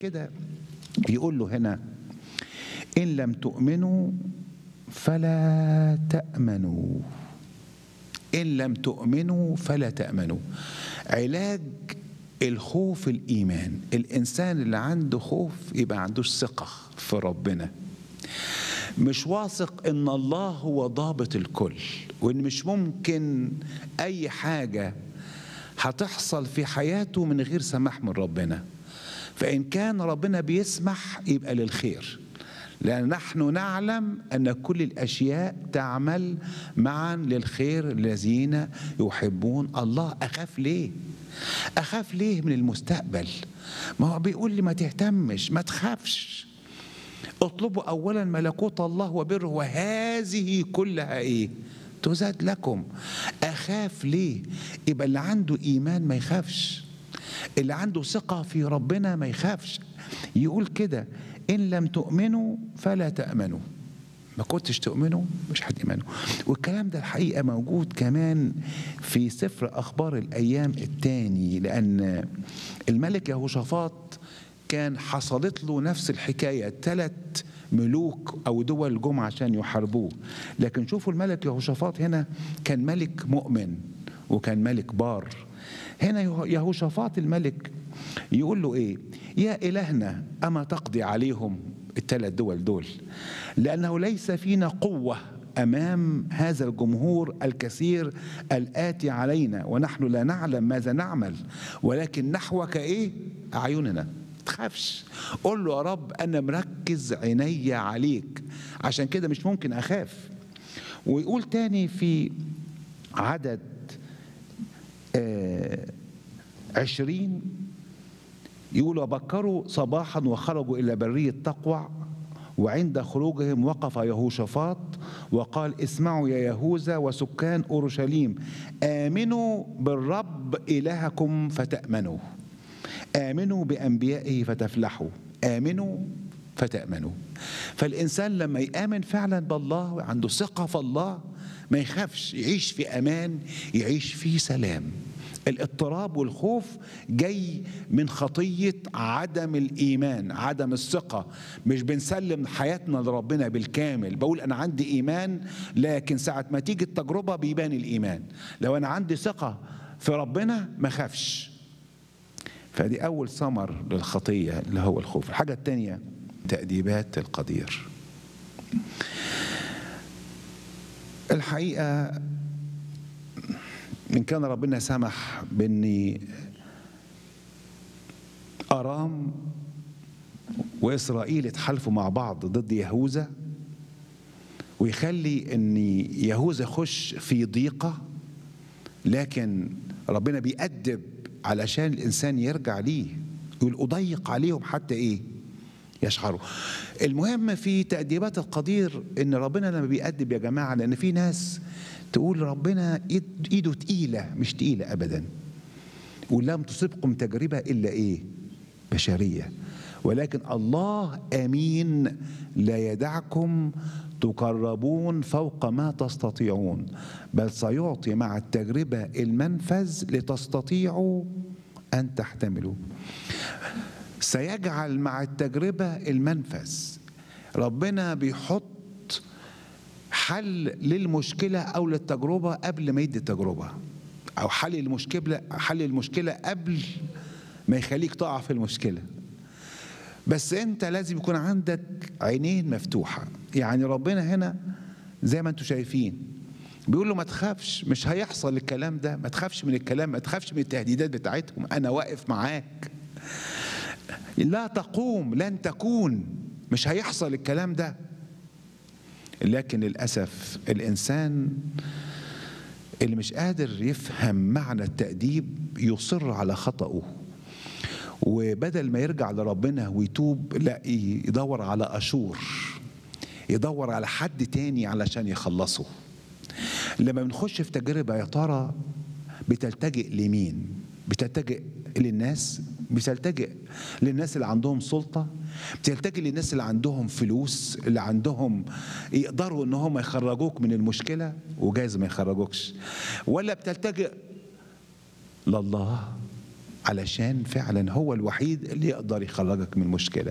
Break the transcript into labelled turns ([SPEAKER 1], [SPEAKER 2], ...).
[SPEAKER 1] كده بيقول له هنا إن لم تؤمنوا فلا تأمنوا إن لم تؤمنوا فلا تأمنوا علاج الخوف الإيمان الإنسان اللي عنده خوف يبقى عندوش ثقة في ربنا مش واثق ان الله هو ضابط الكل وان مش ممكن اي حاجه هتحصل في حياته من غير سماح من ربنا فان كان ربنا بيسمح يبقى للخير لان نحن نعلم ان كل الاشياء تعمل معا للخير الذين يحبون الله اخاف ليه اخاف ليه من المستقبل ما هو بيقول لي ما تهتمش ما تخافش اطلبوا اولا ملكوت الله وبره وهذه كلها ايه تزاد لكم اخاف ليه يبقى اللي عنده ايمان ما يخافش اللي عنده ثقه في ربنا ما يخافش يقول كده ان لم تؤمنوا فلا تامنوا ما كنتش تؤمنوا مش هتؤمنوا والكلام ده الحقيقه موجود كمان في سفر اخبار الايام الثاني لان الملك يهوشافاط كان حصلت له نفس الحكايه ثلاث ملوك او دول جم عشان يحاربوه لكن شوفوا الملك يهوشافاط هنا كان ملك مؤمن وكان ملك بار هنا يهوشافاط الملك يقول له ايه يا الهنا اما تقضي عليهم الثلاث دول دول لانه ليس فينا قوه امام هذا الجمهور الكثير الاتي علينا ونحن لا نعلم ماذا نعمل ولكن نحوك ايه اعيننا تخافش قول له يا رب انا مركز عيني عليك عشان كده مش ممكن اخاف ويقول تاني في عدد آه عشرين يقول وبكروا صباحا وخرجوا الى بريه تقوع وعند خروجهم وقف يهوشافاط وقال اسمعوا يا يهوذا وسكان اورشليم امنوا بالرب الهكم فتامنوا آمنوا بأنبيائه فتفلحوا آمنوا فتأمنوا فالإنسان لما يآمن فعلا بالله وعنده ثقة في الله ما يخافش يعيش في أمان يعيش في سلام الاضطراب والخوف جاي من خطية عدم الإيمان عدم الثقة مش بنسلم حياتنا لربنا بالكامل بقول أنا عندي إيمان لكن ساعة ما تيجي التجربة بيبان الإيمان لو أنا عندي ثقة في ربنا ما خافش فدي أول ثمر للخطية اللي هو الخوف الحاجة الثانية تأديبات القدير الحقيقة من كان ربنا سمح بأني أرام وإسرائيل اتحالفوا مع بعض ضد يهوذا ويخلي أن يهوذا يخش في ضيقة لكن ربنا بيأدب علشان الانسان يرجع ليه يقول اضيق عليهم حتى ايه يشعروا المهم في تأديبات القدير ان ربنا لما بيأدب يا جماعه لان في ناس تقول ربنا ايده تقيله مش تقيله ابدا ولم تصبكم تجربه الا ايه بشريه ولكن الله امين لا يدعكم تقربون فوق ما تستطيعون بل سيعطي مع التجربه المنفذ لتستطيعوا ان تحتملوا سيجعل مع التجربه المنفذ ربنا بيحط حل للمشكله او للتجربه قبل ما يدي التجربه او حل المشكله حل المشكله قبل ما يخليك تقع في المشكله بس انت لازم يكون عندك عينين مفتوحه يعني ربنا هنا زي ما انتم شايفين بيقول له ما تخافش مش هيحصل الكلام ده ما تخافش من الكلام ما تخافش من التهديدات بتاعتهم انا واقف معاك لا تقوم لن تكون مش هيحصل الكلام ده لكن للاسف الانسان اللي مش قادر يفهم معنى التأديب يصر على خطأه وبدل ما يرجع لربنا ويتوب لا يدور على أشور يدور على حد تاني علشان يخلصه لما بنخش في تجربة يا ترى بتلتجئ لمين بتلتجئ للناس بتلتجئ للناس اللي عندهم سلطة بتلتجئ للناس اللي عندهم فلوس اللي عندهم يقدروا ان هم يخرجوك من المشكلة وجايز ما يخرجوكش ولا بتلتجئ لله علشان فعلا هو الوحيد اللي يقدر يخرجك من المشكلة